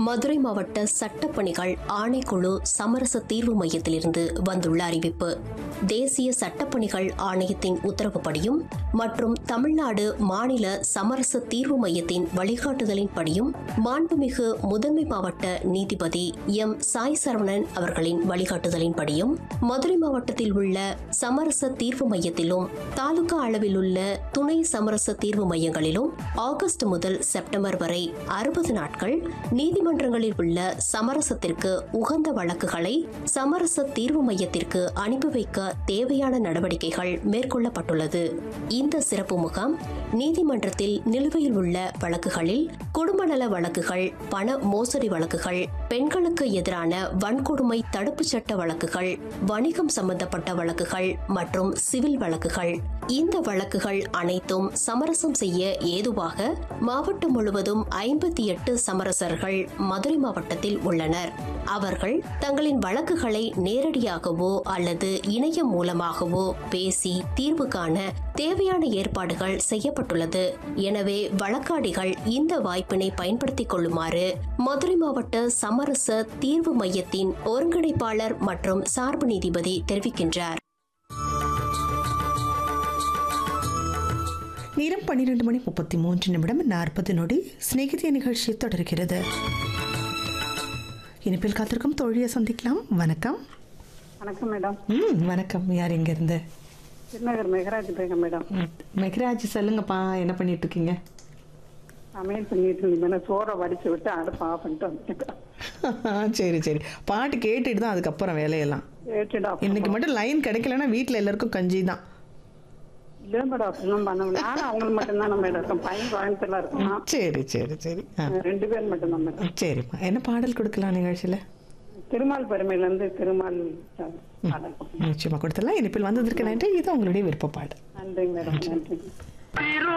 மதுரை மாவட்ட சட்டப்பணிகள் ஆணைக்குழு சமரச தீர்வு மையத்திலிருந்து வந்துள்ள அறிவிப்பு தேசிய சட்டப்பணிகள் ஆணையத்தின் உத்தரவுப்படியும் மற்றும் தமிழ்நாடு மாநில சமரச தீர்வு மையத்தின் வழிகாட்டுதலின்படியும் மாண்புமிகு முதன்மை மாவட்ட நீதிபதி எம் சாய் சரவணன் அவர்களின் வழிகாட்டுதலின்படியும் மதுரை மாவட்டத்தில் உள்ள சமரச தீர்வு மையத்திலும் தாலுகா அளவில் உள்ள துணை சமரச தீர்வு மையங்களிலும் ஆகஸ்ட் முதல் செப்டம்பர் வரை அறுபது நாட்கள் நீதிமன்றங்களில் உள்ள சமரசத்திற்கு உகந்த வழக்குகளை சமரச தீர்வு மையத்திற்கு அனுப்பி வைக்க தேவையான நடவடிக்கைகள் மேற்கொள்ளப்பட்டுள்ளது இந்த சிறப்பு முகாம் நீதிமன்றத்தில் நிலுவையில் உள்ள வழக்குகளில் குடும்ப நல வழக்குகள் பண மோசடி வழக்குகள் பெண்களுக்கு எதிரான வன்கொடுமை தடுப்புச் சட்ட வழக்குகள் வணிகம் சம்பந்தப்பட்ட வழக்குகள் மற்றும் சிவில் வழக்குகள் இந்த வழக்குகள் அனைத்தும் சமரசம் செய்ய ஏதுவாக மாவட்டம் முழுவதும் ஐம்பத்தி எட்டு சமரசர்கள் மதுரை மாவட்டத்தில் உள்ளனர் அவர்கள் தங்களின் வழக்குகளை நேரடியாகவோ அல்லது இணையம் மூலமாகவோ பேசி தீர்வு காண தேவையான ஏற்பாடுகள் செய்யப்பட்டுள்ளது எனவே வழக்காடிகள் இந்த வாய்ப்பினை பயன்படுத்திக் கொள்ளுமாறு மதுரை மாவட்ட சமரச தீர்வு மையத்தின் ஒருங்கிணைப்பாளர் மற்றும் சார்பு நீதிபதி தெரிவிக்கின்றார் நேரம் பன்னிரெண்டு மணி முப்பத்தி மூன்று நிமிடம் நாற்பது நொடி சிநேகிதிய நிகழ்ச்சி தொடர்கிறது இனிப்பில் காத்திருக்கும் தோழியை சந்திக்கலாம் வணக்கம் வணக்கம் மேடம் ம் வணக்கம் யார் எங்க இருந்து திருநகர் மெகராஜ் பேகம் மேடம் ம், மெகராஜ் சொல்லுங்கப்பா என்ன பண்ணிட்டு இருக்கீங்க சமையல் பண்ணிட்டு இருந்தேன் சோறை வடிச்சு விட்டு அடுப்பு ஆஃப் பண்ணிட்டு வந்துட்டேன் சரி சரி பாட்டு கேட்டுட்டு தான் அதுக்கப்புறம் வேலையெல்லாம் கேட்டுடா இன்னைக்கு மட்டும் லைன் கிடைக்கலன்னா வீட்டில் எல்லாருக்கும் கஞ்சி தான் இல்லை மேடம் அப்படிலாம் பண்ண முடியும் நானும் அவங்களுக்கு மட்டும்தான் மேடம் இருக்கோம் பையன் கோயம்புத்தூர்ல இருக்கான் சரி சரி சரி ஆ ரெண்டு பேர் மட்டும்தான் மேடம் சரிம்மா என்ன பாடல் கொடுக்கலாம் நிகழ்ச்சியில் திருமால் பெருமையில இருந்து திருமால் பாடல். நிச்சயமாக கொடுத்துடலாம் இனிப்பில் வந்ததற்கு நன்றி இது உங்களுடைய விருப்ப பாடல் நன்றி மேடம் நன்றி